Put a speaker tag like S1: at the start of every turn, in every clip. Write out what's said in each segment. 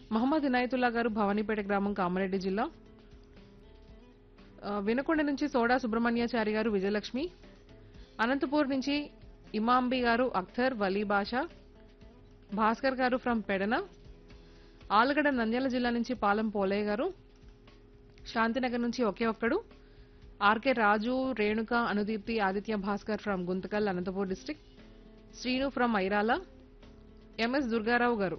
S1: మహమ్మద్ ఇనాయతుల్లా గారు భవానీపేట గ్రామం కామారెడ్డి జిల్లా ఆ, వినకొండ నుంచి సోడా సుబ్రహ్మణ్యాచారి గారు విజయలక్ష్మి అనంతపూర్ నుంచి ఇమాంబి గారు అఖ్తర్ వలీ బాషా భాస్కర్ గారు ఫ్రమ్ పెడన ఆలగడ నంద్యాల జిల్లా నుంచి పాలెం పోలయ్య గారు శాంతినగర్ నుంచి ఒకే ఒక్కడు RK Raju Renuka Anudeepthi Aditya Bhaskar from Guntakal Anantapur district Srinu from Airala MS Durgarao గారు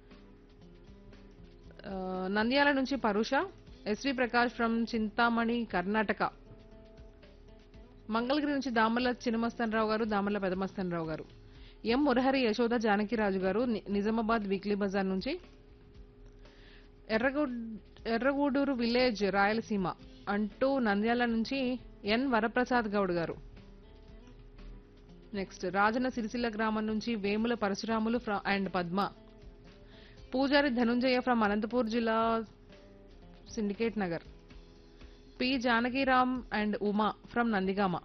S1: ఆ, నంద్యాల నుంచి పరుష ఎస్వి ప్రకాష్ ఫ్రమ్ చింతామణి కర్ణాటక మంగళగిరి నుంచి దామర్ల చిన్నమస్తన్ గారు దామర్ల పెదమస్తన్ రావు గారు ఎం మురహరి యశోద జానకిరాజు గారు ని- నిజామాబాద్ వీక్లీ బజార్ నుంచి ఎర్రగూడ్ ఎర్రగూడూరు విలేజ్ రాయలసీమ అంటూ నంద్యాల నుంచి ఎన్ వరప్రసాద్ గౌడ్ గారు నెక్స్ట్ రాజన్న సిరిసిల్ల గ్రామం నుంచి Vemula Parasuramulu from- and Padma Pujari Dhanunjaya from Anantapur జిల్లా syndicate Nagar P Janakiram and Uma from Nandigama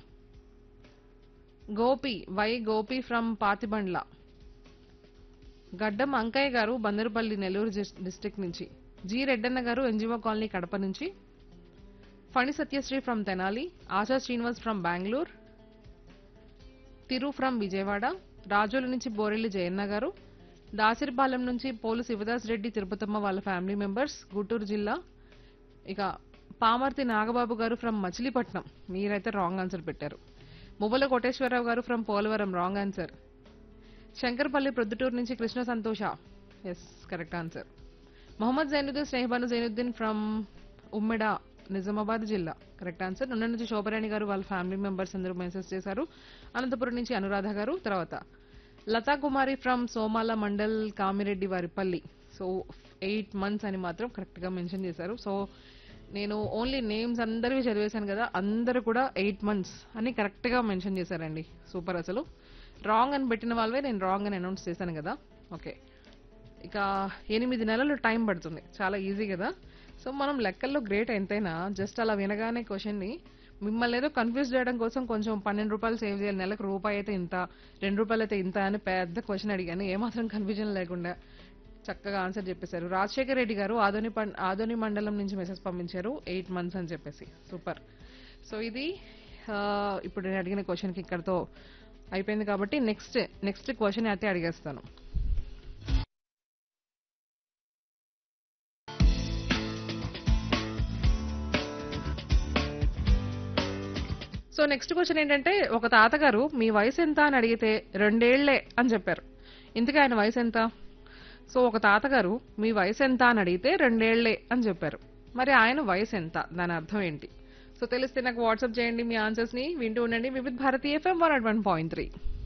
S1: Gopi Y Gopi from Patibandla Gaddam Ankaiah గారు బందరుపల్లి నెల్లూరు డిస్- డిస్ట్రిక్ట్ నుంచి జి రెడ్డన్న గారు ఎన్జిఓ కాలనీ కడప నుంచి Phani Satyasri from Tenali Asha Srinivas from Bengaluru Thiru from Vijayawada Razole నుంచి బోరెల్లి జయన్న గారు దాసిరిపాలెం నుంచి పోలు శివదాస్ రెడ్డి తిరుపతమ్మ వాళ్ళ ఫ్యామిలీ మెంబర్స్ గుంటూరు జిల్లా ఇక పామర్తి నాగబాబు గారు ఫ్రమ్ మచిలీపట్నం మీరైతే రాంగ్ ఆన్సర్ పెట్టారు మువ్వల కోటేశ్వరరావు గారు from Polavaram wrong answer Shankarpalli Proddatur నుంచి Krishna Santosha S correct answer Mohammed Zainuddin Snehabanu Zainuddin from Ummeda Nizamabad జిల్లా కరెక్ట్ ఆన్సర్ నుండి నుంచి శోభరాణి గారు వాళ్ళ ఫ్యామిలీ మెంబర్స్ అందరూ మెసేజ్ చేశారు అనంతపురం నుంచి అనురాధ గారు తర్వాత Latha Kumari from Somala mandal Kamireddy Varipalli so eight months అని మాత్రం కరెక్ట్ గా మెన్షన్ చేశారు సో నేను ఓన్లీ నేమ్స్ అందరివి చదివేశాను కదా అందరూ కూడా ఎయిట్ మంత్స్ అని కరెక్ట్ గా మెన్షన్ చేశారండి సూపర్ అసలు రాంగ్ అని పెట్టిన వాళ్ళవే నేను రాంగ్ అని అనౌన్స్ చేశాను కదా ఓకే ఇక ఎనిమిది నెలలు టైం పడుతుంది చాలా ఈజీ కదా సో మనం లెక్కల్లో గ్రేట్ ఎంతైనా జస్ట్ అలా వినగానే క్వశ్చన్ని మిమ్మల్ని ఏదో కన్ఫ్యూజ్ చేయడం కోసం కొంచెం పన్నెండు రూపాయలు సేవ్ చేయాలి నెలకు రూపాయి అయితే ఇంత రెండు రూపాయలు అయితే ఇంత అని పెద్ద క్వశ్చన్ అడిగాను ఏమాత్రం కన్ఫ్యూజన్ లేకుండా చక్కగా ఆన్సర్ చెప్పేశారు రాజశేఖర్ రెడ్డి గారు ఆదోని పం- ఆదోని మండలం నుంచి మెసేజ్ పంపించారు ఎయిట్ మంత్స్ అని చెప్పేసి సూపర్ సో ఇది ఆ, ఇప్పుడు నేను అడిగిన క్వశ్చన్కి ఇక్కడతో అయిపోయింది కాబట్టి నెక్స్ట్ నెక్స్ట్ క్వశ్చన్ అయితే అడిగేస్తాను సో నెక్స్ట్ క్వశ్చన్ ఏంటంటే ఒక తాతగారు మీ వయసు ఎంత అని అడిగితే రెండేళ్లే అని చెప్పారు ఇంతకీ ఆయన వయసు ఎంత సో ఒక తాతగారు మీ వయసు ఎంత అని అడిగితే రెండేళ్లే అని చెప్పారు మరి ఆయన వయసు ఎంత దాని అర్థం ఏంటి సో తెలిస్తే నాకు వాట్సాప్ చేయండి మీ ఆన్సర్స్ ని వింటూ ఉండండి Vividh Bharatiya FM one one point three